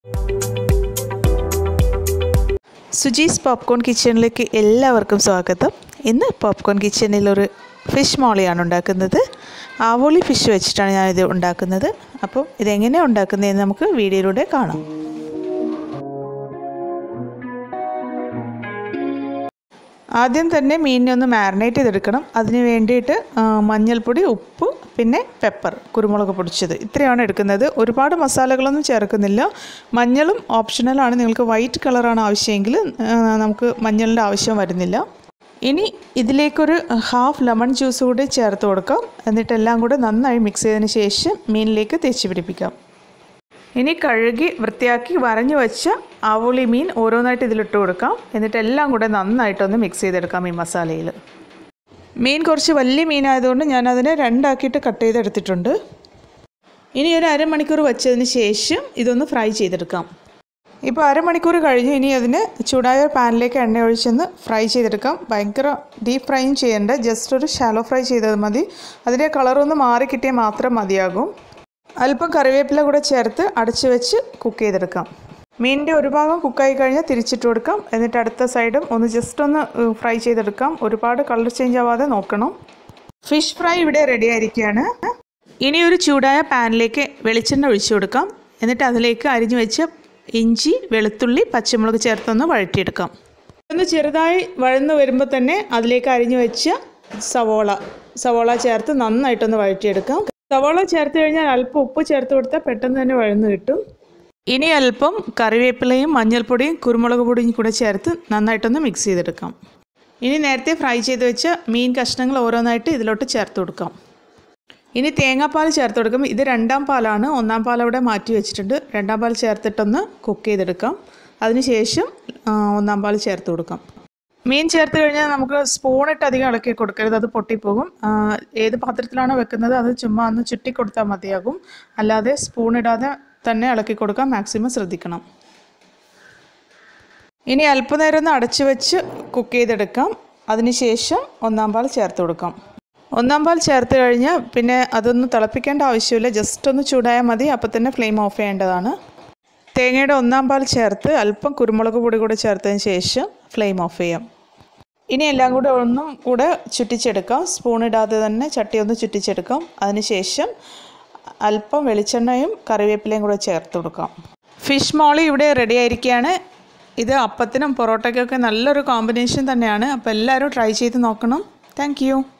Suji's popcorn കിച്ചണിലേക്ക് എല്ലാവർക്കും സ്വാഗതം ഇന്ന് പോപ്കോൺ കിച്ചണിൽ ഒരു ഫിഷ് മോളിയാണ് ഉണ്ടാക്കുന്നത് ആവോളി ഫിഷ് വെച്ചിട്ടാണ് ഞാനിത് ഉണ്ടാക്കുന്നത് അപ്പം ഇതെങ്ങനെയാണ് ഉണ്ടാക്കുന്നതെന്ന് നമുക്ക് വീഡിയോയിലൂടെ കാണാം ആദ്യം തന്നെ മീനിനെ ഒന്ന് മാരിനേറ്റ് ചെയ്തെടുക്കണം അതിന് വേണ്ടിയിട്ട് ആ, മഞ്ഞൾപ്പൊടി ഉപ്പ് പിന്നെ പെപ്പർ കുരുമുളക് പൊടിച്ചത് ഇത്രയാണ് എടുക്കുന്നത് ഒരുപാട് മസാലകളൊന്നും ചേർക്കുന്നില്ല മഞ്ഞളും ഓപ്ഷണലാണ് നിങ്ങൾക്ക് വൈറ്റ് കളറാണ് ആവശ്യമെങ്കിൽ ആ, നമുക്ക് മഞ്ഞളിൻ്റെ ആവശ്യം വരുന്നില്ല ഇനി ഇതിലേക്കൊരു ഹാഫ് ലെമൺ ജ്യൂസ് കൂടി ചേർത്ത് കൊടുക്കാം എന്നിട്ട് എല്ലാം കൂടെ നന്നായി മിക്സ് ചെയ്തതിന് ശേഷം മീനിലേക്ക് തേച്ച് പിടിപ്പിക്കാം ഇനി കഴുകി വൃത്തിയാക്കി വരഞ്ഞു വെച്ച ആവോളി മീൻ ഓരോന്നായിട്ട് ഇതിലിട്ട് കൊടുക്കാം എന്നിട്ട് എല്ലാം കൂടെ നന്നായിട്ടൊന്ന് മിക്സ് ചെയ്തെടുക്കാം ഈ മസാലയിൽ മീൻ കുറച്ച് വലിയ മീനായതുകൊണ്ട് ഞാനതിനെ രണ്ടാക്കിയിട്ട് കട്ട് ചെയ്തെടുത്തിട്ടുണ്ട് ഇനി ഒരു അരമണിക്കൂർ വെച്ചതിന് ശേഷം ഇതൊന്ന് ഫ്രൈ ചെയ്തെടുക്കാം ഇപ്പോൾ അരമണിക്കൂർ കഴിഞ്ഞ് ഇനി അതിന് ചൂടായ പാനിലേക്ക് എണ്ണ ഒഴിച്ചൊന്ന് ഫ്രൈ ചെയ്തെടുക്കാം ഭയങ്കര ഡീപ്പ് ഫ്രൈയും ചെയ്യേണ്ട ജസ്റ്റ് ഒരു ഷാലോ ഫ്രൈ ചെയ്തത് മതി അതിൻ്റെ കളറൊന്ന് മാറി കിട്ടിയാൽ മാത്രം മതിയാകും അല്പം കറിവേപ്പില കൂടെ ചേർത്ത് അടച്ചു വെച്ച് കുക്ക് ചെയ്തെടുക്കാം മീനിൻ്റെ ഒരു ഭാഗം കുക്കായി കഴിഞ്ഞാൽ തിരിച്ചിട്ട് കൊടുക്കാം എന്നിട്ട് അടുത്ത സൈഡും ഒന്ന് ജസ്റ്റ് ഒന്ന് ഫ്രൈ ചെയ്തെടുക്കാം ഒരുപാട് കളർ ചേഞ്ച് ആവാതെ നോക്കണം ഫിഷ് ഫ്രൈ ഇവിടെ റെഡി ആയിരിക്കുകയാണ് ഇനി ഒരു ചൂടായ പാനിലേക്ക് വെളിച്ചെണ്ണ ഒഴിച്ചു കൊടുക്കാം എന്നിട്ട് അതിലേക്ക് അരിഞ്ഞു വെച്ച ഇഞ്ചി വെളുത്തുള്ളി പച്ചമുളക് ചേർത്തൊന്ന് വഴറ്റിയെടുക്കാം ഒന്ന് ചെറുതായി വഴന്ന് വരുമ്പോൾ തന്നെ അതിലേക്ക് അരിഞ്ഞു വെച്ച സവോള സവോള ചേർത്ത് നന്നായിട്ടൊന്ന് വഴറ്റിയെടുക്കാം സവോള ചേർത്ത് കഴിഞ്ഞാൽ അല്പം ഉപ്പ് ചേർത്ത് കൊടുത്താൽ പെട്ടെന്ന് തന്നെ വഴന്ന് കിട്ടും ഇനി അല്പം കറിവേപ്പിലയും മഞ്ഞൾപ്പൊടിയും കുരുമുളക് പൊടിയും കൂടെ ചേർത്ത് നന്നായിട്ടൊന്ന് മിക്സ് ചെയ്തെടുക്കാം ഇനി നേരത്തെ ഫ്രൈ ചെയ്ത് വെച്ച മീൻ കഷ്ണങ്ങൾ ഓരോന്നായിട്ട് ഇതിലോട്ട് ചേർത്ത് കൊടുക്കാം ഇനി തേങ്ങാപ്പാൽ ചേർത്ത് കൊടുക്കും ഇത് രണ്ടാം പാലാണ് ഒന്നാം പാൽ അവിടെ മാറ്റി വെച്ചിട്ടുണ്ട് രണ്ടാം പാൽ ചേർത്തിട്ടൊന്ന് കുക്ക് ചെയ്തെടുക്കാം അതിനുശേഷം ആ, ഒന്നാം പാൽ ചേർത്ത് കൊടുക്കാം മീൻ ചേർത്ത് കഴിഞ്ഞാൽ നമുക്ക് സ്പൂണിട്ട് അധികം ഇളക്കി കൊടുക്കരുത് അത് പൊട്ടിപ്പോകും ആ, ഏത് പാത്രത്തിലാണോ വെക്കുന്നത് അത് ചുമ്മാ ഒന്ന് ചുറ്റി കൊടുത്താൽ മതിയാകും അല്ലാതെ സ്പൂണിടാതെ തന്നെ ഇളക്കി കൊടുക്കാൻ മാക്സിമം ശ്രദ്ധിക്കണം ഇനി അല്പനേരം ഒന്ന് അടച്ചു വെച്ച് കുക്ക് ചെയ്തെടുക്കാം അതിനുശേഷം ഒന്നാം പാൽ ചേർത്ത് കൊടുക്കാം ഒന്നാം പാൽ ചേർത്ത് കഴിഞ്ഞാൽ പിന്നെ അതൊന്നും തിളപ്പിക്കേണ്ട ആവശ്യമില്ല ജസ്റ്റ് ഒന്ന് ചൂടായാൽ മതി അപ്പോൾ തന്നെ ഫ്ലെയിം ഓഫ് ചെയ്യേണ്ടതാണ് തേങ്ങയുടെ ഒന്നാം പാൽ ചേർത്ത് അല്പം കുരുമുളക് പൊടി കൂടെ ചേർത്തതിന് ശേഷം ഫ്ലെയിം ഓഫ് ചെയ്യാം ഇനി എല്ലാം കൂടെ ഒന്നും കൂടെ ചുറ്റിച്ചെടുക്കാം സ്പൂൺ ഇടാതെ തന്നെ ചട്ടി ഒന്ന് ചുറ്റിച്ചെടുക്കാം അതിനുശേഷം അല്പം വെളിച്ചെണ്ണയും കറിവേപ്പിലയും കൂടെ ചേർത്ത് കൊടുക്കാം ഫിഷ് മോളി ഇവിടെ റെഡി ആയിരിക്കുകയാണ് ഇത് അപ്പത്തിനും പൊറോട്ടയ്ക്കൊക്കെ നല്ലൊരു കോമ്പിനേഷൻ തന്നെയാണ് അപ്പോൾ എല്ലാവരും ട്രൈ ചെയ്ത് നോക്കണം താങ്ക്